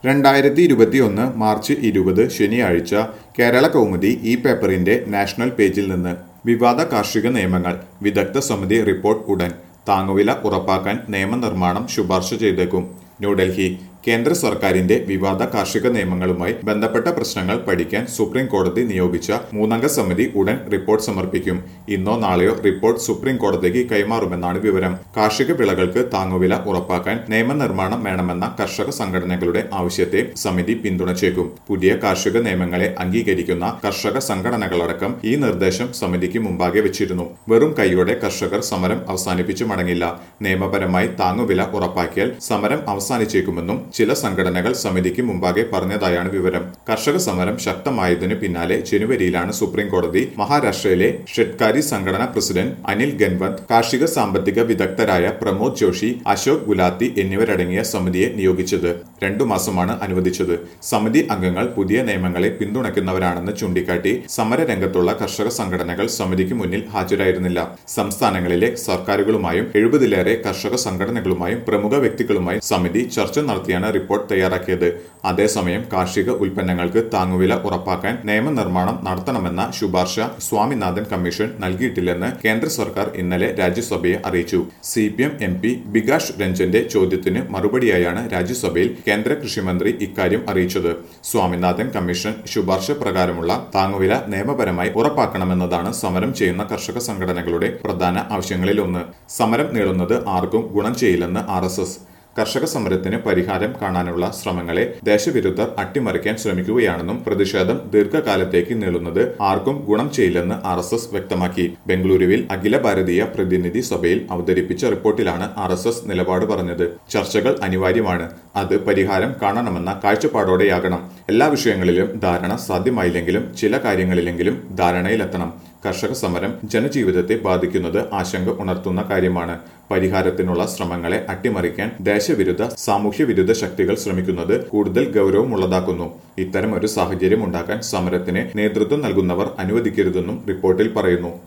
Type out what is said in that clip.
രണ്ടായിരത്തി ഇരുപത്തിയൊന്ന് മാർച്ച് ഇരുപത് ശനിയാഴ്ച കേരള കൗമുദി ഈ പേപ്പറിന്റെ നാഷണൽ പേജിൽ നിന്ന് വിവാദ കാർഷിക നിയമങ്ങൾ വിദഗ്ധ സമിതി റിപ്പോർട്ട് ഉടൻ താങ്ങുവില ഉറപ്പാക്കാൻ നിയമനിർമ്മാണം ശുപാർശ ചെയ്തേക്കും ന്യൂഡൽഹി കേന്ദ്ര സർക്കാരിന്റെ വിവാദ കാർഷിക നിയമങ്ങളുമായി ബന്ധപ്പെട്ട പ്രശ്നങ്ങൾ പഠിക്കാൻ സുപ്രീം കോടതി നിയോഗിച്ച മൂന്നംഗ സമിതി ഉടൻ റിപ്പോർട്ട് സമർപ്പിക്കും ഇന്നോ നാളെയോ റിപ്പോർട്ട് സുപ്രീം കോടതിക്ക് കൈമാറുമെന്നാണ് വിവരം കാർഷിക വിളകൾക്ക് താങ്ങുവില ഉറപ്പാക്കാൻ നിയമനിർമ്മാണം വേണമെന്ന കർഷക സംഘടനകളുടെ ആവശ്യത്തെ സമിതി പിന്തുണച്ചേക്കും പുതിയ കാർഷിക നിയമങ്ങളെ അംഗീകരിക്കുന്ന കർഷക സംഘടനകളടക്കം ഈ നിർദ്ദേശം സമിതിക്ക് മുമ്പാകെ വെച്ചിരുന്നു വെറും കൈയോടെ കർഷകർ സമരം അവസാനിപ്പിച്ചു മടങ്ങില്ല നിയമപരമായി താങ്ങുവില ഉറപ്പാക്കിയാൽ സമരം അവസാനിച്ചേക്കുമെന്നും ചില സംഘടനകൾ സമിതിക്ക് മുമ്പാകെ പറഞ്ഞതായാണ് വിവരം കർഷക സമരം ശക്തമായതിനു പിന്നാലെ ജനുവരിയിലാണ് സുപ്രീം കോടതി മഹാരാഷ്ട്രയിലെ ഷെഡ്കാരി സംഘടന പ്രസിഡന്റ് അനിൽ ഗൻവന്ത് കാർഷിക സാമ്പത്തിക വിദഗ്ധരായ പ്രമോദ് ജോഷി അശോക് ഗുലാത്തി എന്നിവരടങ്ങിയ സമിതിയെ നിയോഗിച്ചത് രണ്ടു മാസമാണ് അനുവദിച്ചത് സമിതി അംഗങ്ങൾ പുതിയ നിയമങ്ങളെ പിന്തുണയ്ക്കുന്നവരാണെന്ന് ചൂണ്ടിക്കാട്ടി സമരരംഗത്തുള്ള കർഷക സംഘടനകൾ സമിതിക്ക് മുന്നിൽ ഹാജരായിരുന്നില്ല സംസ്ഥാനങ്ങളിലെ സർക്കാരുകളുമായും എഴുപതിലേറെ കർഷക സംഘടനകളുമായും പ്രമുഖ വ്യക്തികളുമായും സമിതി ചർച്ച നടത്തിയാണ് റിപ്പോർട്ട് തയ്യാറാക്കിയത് അതേസമയം കാർഷിക ഉൽപ്പന്നങ്ങൾക്ക് താങ്ങുവില ഉറപ്പാക്കാൻ നിയമനിർമ്മാണം നടത്തണമെന്ന ശുപാർശ സ്വാമിനാഥൻ കമ്മീഷൻ നൽകിയിട്ടില്ലെന്ന് കേന്ദ്ര സർക്കാർ ഇന്നലെ രാജ്യസഭയെ അറിയിച്ചു C P M M P Bikash രഞ്ജന്റെ ചോദ്യത്തിന് മറുപടിയായാണ് രാജ്യസഭയിൽ കേന്ദ്ര കൃഷിമന്ത്രി ഇക്കാര്യം അറിയിച്ചത് സ്വാമിനാഥൻ കമ്മീഷൻ ശുപാർശ പ്രകാരമുള്ള താങ്ങുവില നിയമപരമായി ഉറപ്പാക്കണമെന്നതാണ് സമരം ചെയ്യുന്ന കർഷക സംഘടനകളുടെ പ്രധാന ആവശ്യങ്ങളിലൊന്ന് സമരം നീളുന്നത് ആർക്കും ഗുണം ചെയ്യില്ലെന്ന് ആർ കർഷക സമരത്തിന് പരിഹാരം കാണാനുള്ള ശ്രമങ്ങളെ ദേശവിരുദ്ധർ അട്ടിമറിക്കാൻ ശ്രമിക്കുകയാണെന്നും പ്രതിഷേധം ദീർഘകാലത്തേക്ക് നീളുന്നത് ആർക്കും ഗുണം ചെയ്യില്ലെന്ന് ആർ എസ് എസ് വ്യക്തമാക്കി ബംഗളൂരുവിൽ അഖില ഭാരതീയ പ്രതിനിധി സഭയിൽ അവതരിപ്പിച്ച റിപ്പോർട്ടിലാണ് ആർ എസ് എസ് നിലപാട് പറഞ്ഞത് ചർച്ചകൾ അനിവാര്യമാണ് അത് പരിഹാരം കാണണമെന്ന കാഴ്ചപ്പാടോടെയാകണം എല്ലാ വിഷയങ്ങളിലും ധാരണ സാധ്യമായില്ലെങ്കിലും ചില കാര്യങ്ങളിലെങ്കിലും ധാരണയിലെത്തണം കർഷക സമരം ജനജീവിതത്തെ ബാധിക്കുന്നത് ആശങ്ക ഉണർത്തുന്ന കാര്യമാണ് പരിഹാരത്തിനുള്ള ശ്രമങ്ങളെ അട്ടിമറിക്കാൻ ദേശവിരുദ്ധ സാമൂഹ്യ വിരുദ്ധ ശക്തികൾ ശ്രമിക്കുന്നത് കൂടുതൽ ഗൗരവമുള്ളതാക്കുന്നു ഇത്തരം ഒരു സാഹചര്യം ഉണ്ടാക്കാൻ സമരത്തിന് നേതൃത്വം നൽകുന്നവർ അനുവദിക്കരുതെന്നും റിപ്പോർട്ടിൽ പറയുന്നു